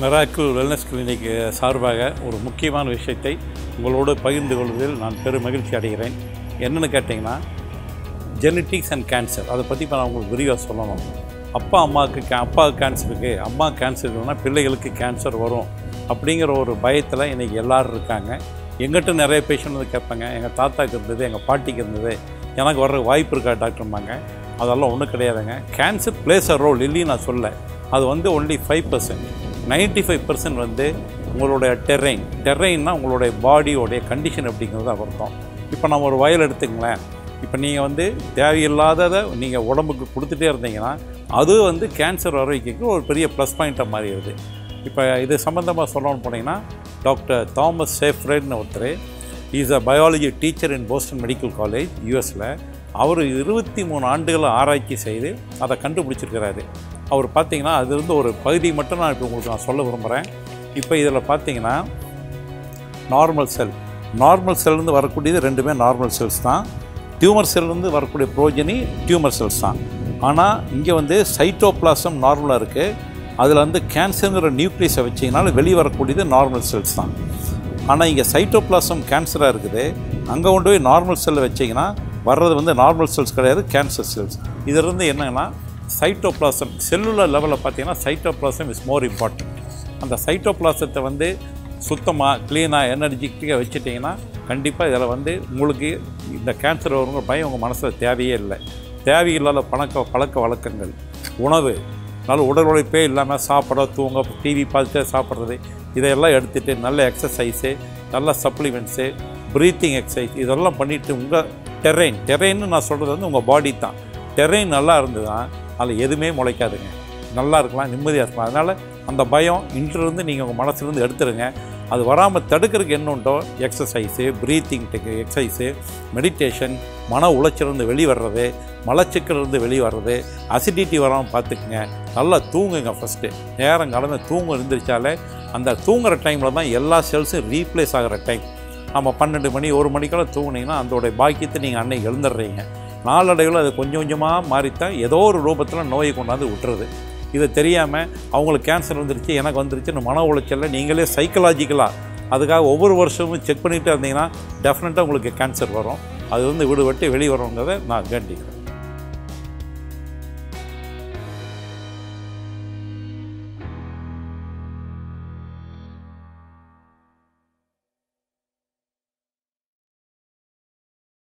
miracle wellness clinic சார்பாக ஒரு முக்கியமான விஷயத்தை உங்களோடு பகிர்ந்து கொள்வதில் நான் பெரும் மகிழ்ச்சி அடைகிறேன் என்னென்னு கேட்டிங்கன்னா ஜெனட்டிக்ஸ் அண்ட் கேன்சர் அதை பற்றி இப்போ நான் உங்களுக்கு விரிவாக சொல்லணும் அப்பா அம்மாவுக்கு கே அப்பாவுக்கு கேன்சர் இருக்குது அம்மா கேன்சர் இருக்குன்னா பிள்ளைகளுக்கு கேன்சர் வரும் அப்படிங்கிற ஒரு பயத்தில் இன்றைக்கி எல்லோரும் இருக்காங்க எங்கிட்ட நிறைய பேஷண்ட் வந்து கேட்பாங்க எங்கள் தாத்தாக்கு இருந்தது எங்கள் பாட்டிக்கு இருந்தது எனக்கு வர்ற வாய்ப்பு இருக்கா டாக்டர்ம்பாங்க அதெல்லாம் ஒன்றும் கிடையாதுங்க கேன்சர் பிளேஸ் அ ரோல் இல்லைன்னு நான் சொல்ல அது வந்து only five percent ninety five percent வந்து உங்களுடைய டெரெயின் டெரெயின்னா உங்களுடைய பாடியோடைய கண்டிஷன் அப்படிங்கிறது அர்த்தம் இப்போ நம்ம ஒரு வயல் எடுத்துங்களேன் இப்போ நீங்கள் வந்து தேவையில்லாததை நீங்கள் உடம்புக்கு கொடுத்துட்டே இருந்தீங்கன்னா அது வந்து கேன்சர் வர வைக்கிறதுக்கு ஒரு பெரிய ப்ளஸ் பாயிண்ட்டாக மாறிடுது இப்போ இது சம்மந்தமாக சொல்லணும்னு போனீங்கன்னா டாக்டர் தாமஸ் சேஃப்ரெட்னு ஒருத்தர் is a biology teacher in Boston medical college யூஎஸில் அவர் இருபத்தி மூணு ஆண்டுகள் ஆராய்ச்சி செய்து அதை கண்டுபிடிச்சிருக்கிறாரு அவர் பார்த்தீங்கன்னா அது வந்து ஒரு பகுதி மட்டும் நான் இப்போ உங்களுக்கு நான் சொல்ல விரும்புகிறேன் இப்போ இதில் பார்த்தீங்கன்னா நார்மல் செல் நார்மல் செல்லேருந்து வரக்கூடியது ரெண்டுமே நார்மல் செல்ஸ் தான் டியூமர் செல்லேருந்து வரக்கூடிய ப்ரோஜனி டியூமர் செல்ஸ் தான் ஆனால் இங்கே வந்து சைட்டோபிளாசம் நார்மலாக இருக்குது அதில் வந்து கேன்சருங்கிற நியூக்ளியஸை வச்சிங்கனாலும் வெளியே வரக்கூடியது நார்மல் செல்ஸ் தான் ஆனால் இங்கே சைட்டோபிளாசம் கேன்சராக இருக்குது அங்கே கொண்டு போய் நார்மல் செல்லை வச்சிங்கன்னா வர்றது வந்து நார்மல் செல்ஸ் கிடையாது கேன்சர் செல்ஸ் இதிலிருந்து என்னன்னா சைட்டோபிளாசம் செல்லுலர் லெவலில் பார்த்தீங்கன்னா சைட்டோபிளாசம் இஸ் மோர் இம்பார்ட்டன்ட் அந்த சைட்டோபிளாசத்தை வந்து சுத்தமாக க்ளீனாக எனர்ஜிட்டிக்காக வச்சுட்டிங்கன்னா கண்டிப்பாக இதில் வந்து உங்களுக்கு இந்த கேன்சர் வருங்கிற பயம் உங்கள் மனசில் தேவையே இல்லை தேவையில்லாத பழக்க பழக்க வழக்கங்கள் உணவு நல்ல உடல் உழைப்பே இல்லாமல் சாப்பிட தூங்க டிவி பார்த்துட்டே சாப்பிட்றது இதையெல்லாம் எடுத்துகிட்டு நல்ல எக்ஸசைஸு நல்ல சப்ளிமெண்ட்ஸு ப்ரீத்திங் எக்ஸசைஸ் இதெல்லாம் பண்ணிவிட்டு உங்கள் டெரெயின் டெரெயின்னு நான் சொல்கிறது வந்து உங்கள் பாடி தான் டெரெயின் நல்லா இருந்ததுன்னா அதில் எதுவுமே முளைக்காதுங்க நல்லா இருக்கலாம் நிம்மதியாக இருக்கலாம் அதனால் அந்த பயம் இன்றிலிருந்து நீங்கள் உங்கள் மனசுலேருந்து எடுத்துருங்க அது வராமல் தடுக்கிறதுக்கு என்ன உண்டோ exercise breathing tech exercise meditation மன உளைச்சலிருந்து வெளிவர்றது மலச்சிக்கலிருந்து வெளியே வர்றது அசிடிட்டி வராமல் பார்த்துக்குங்க நல்லா தூங்குங்க ஃபஸ்ட்டு நேரம் கிளம்பி தூங்க இருந்துருச்சாலே அந்த தூங்குற டைமில் தான் எல்லா செல்ஸும் ரீப்ளேஸ் ஆகிற டைம் நம்ம பன்னெண்டு மணி ஒரு மணிக்கெல்லாம் தூங்குனீங்கன்னா அதோடைய பாக்கியத்தை நீங்கள் அன்னைக்கு எழுந்துடுறீங்க நாளடைவில் அது கொஞ்சம் கொஞ்சமாக மாறித்தான் ஏதோ ஒரு ரூபத்தில் நோயை கொண்டாந்து விட்டுறது இது தெரியாமல் அவங்களுக்கு கேன்சர் வந்துருச்சு எனக்கு வந்துருச்சுன்னு மன உளைச்சலில் நீங்களே சைக்கலாஜிக்கலாக அதுக்காக ஒவ்வொரு வருஷமும் செக் பண்ணிகிட்டே இருந்தீங்கன்னா டெஃபினட்டாக உங்களுக்கு கேன்சர் வரும் அது வந்து விடுபட்டு வெளியே வருங்கிறத நான் கேட்டிக்கிறேன்